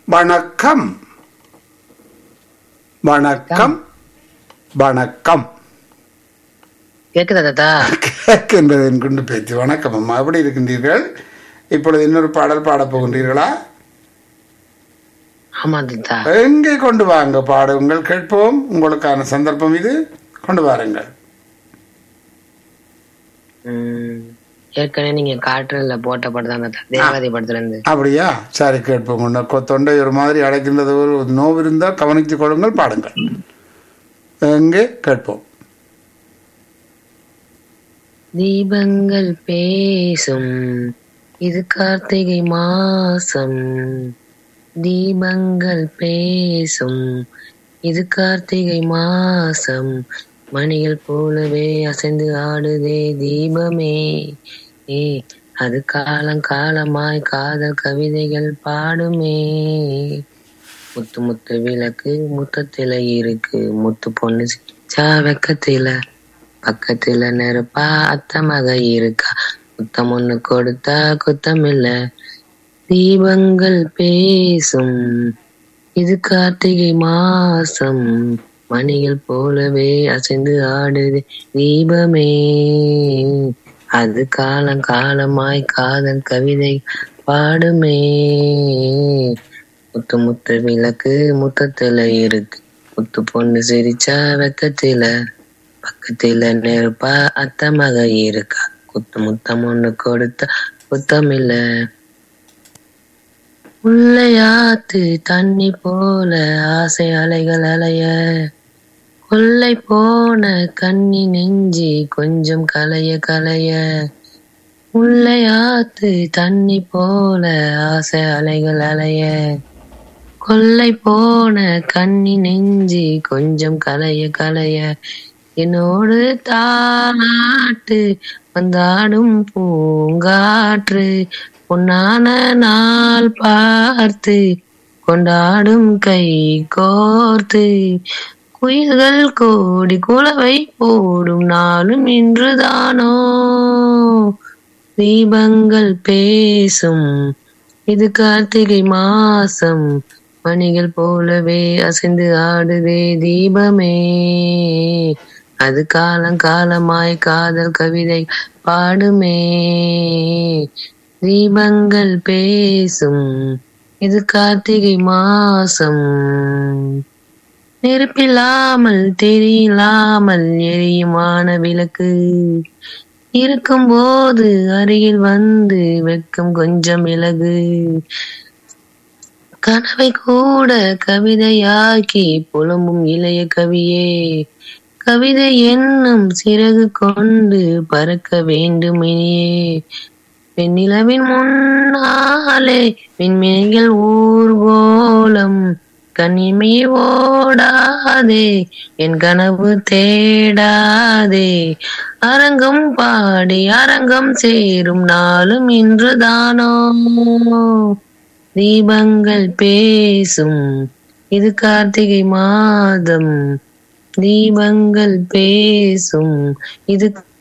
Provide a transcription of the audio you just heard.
வணக்கம் வணக்கம் வணக்கம் கேக்குதா தாத்தா கேட்கின்றது என் குண்டு பேச்சு வணக்கம் அம்மா எப்படி இருக்கின்றீர்கள் இப்பொழுது இன்னொரு பாடல் பாடப் போகின்றீர்களா ஆமா தாத்தா எங்கே கொண்டு வாங்க பாடுங்கள் கேட்போம் உங்களுக்கான சந்தர்ப்பம் இது கொண்டு வாருங்கள் உம், ஏற்கனவே நீங்க காற்றுல போட்ட படம் தான் தாத்தா தேவாதி படத்துல இருந்து அப்படியா சரி கேட்போம் உன்னை கொ- தொண்டை ஒரு மாதிரி அடைக்கின்றது ஒரு நோவு இருந்தால் கவனித்துக் கொள்ளுங்கள் பாடுங்கள் எங்கே கேட்போம் தீபங்கள் பேசும் இது கார்த்திகை மாசம் தீபங்கள் பேசும் இது கார்த்திகை மாசம் மணிகள் போலவே அசைந்து ஆடுதே தீபமே ஏ அது காலம் காலமாய் காதல் கவிதைகள் பாடுமே முத்து முத்து விளக்கு முத்தத்தில இருக்கு முத்து பொண்ணு சிரிச்சா வெக்கத்தில பக்கத்துல நெருப்பா அத்த மக இருக்கா முத்தம் ஒண்ணு கொடுத்தா குத்தம் இல்ல தீபங்கள் பேசும் இது கார்த்திகை மாசம் மணிகள் போலவே அசைந்து ஆடுது தீபமே அது காலம் காலமாய் காதல் கவிதை பாடுமே முத்து முத்து விளக்கு முத்தத்துல இருக்கு முத்து பொண்ணு சிரிச்சா வெக்கத்தில பக்கத்துல நெருப்பா அத்த மக இருக்கா குத்து முத்தம் ஒண்ணு கொடுத்தா குத்தம் இல்ல உள்ளையாத்து தண்ணி போல ஆசை அலைகள் அலைய கொள்ளை போன கண்ணி நெஞ்சி கொஞ்சம் கலைய கலைய உள்ளையாத்து தண்ணி போல ஆசை அலைகள் அலைய கொள்ளை போன கண்ணி நெஞ்சி கொஞ்சம் கலைய கலைய என்னோடு தானாட்டு வந்தாடும் பூங்காற்று பொன்னான நாள் பார்த்து கொண்டாடும் கை கோர்த்து குயில்கள் கோடி குலவை போடும் நாளும் இன்றுதானோ தீபங்கள் பேசும் இது கார்த்திகை மாசம் மணிகள் போலவே அசைந்து ஆடுதே தீபமே அது காலம் காலமாய் காதல் கவிதை பாடுமே தீபங்கள் பேசும் இது கார்த்திகை மாசம் நெருப்பில்லாமல் தெரியலாமல் எரியுமான விளக்கு இருக்கும்போது அருகில் வந்து வெட்கம் கொஞ்சம் விலகு கனவை கூட கவிதையாக்கி புலம்பும் இளைய கவியே கவிதை என்னும் சிறகு கொண்டு பறக்க வேண்டும் இனியே வெண்ணிலவின் முன்னாலே விண்மீன்கள் ஊர்கோலம் கண்ணிமையை ஓடாதே என் கனவு தேடாதே அரங்கம் பாடி அரங்கம் சேரும் நாளும் இன்றுதானோ தீபங்கள் பேசும் இது கார்த்திகை மாதம் தீபங்கள் பேசும் இது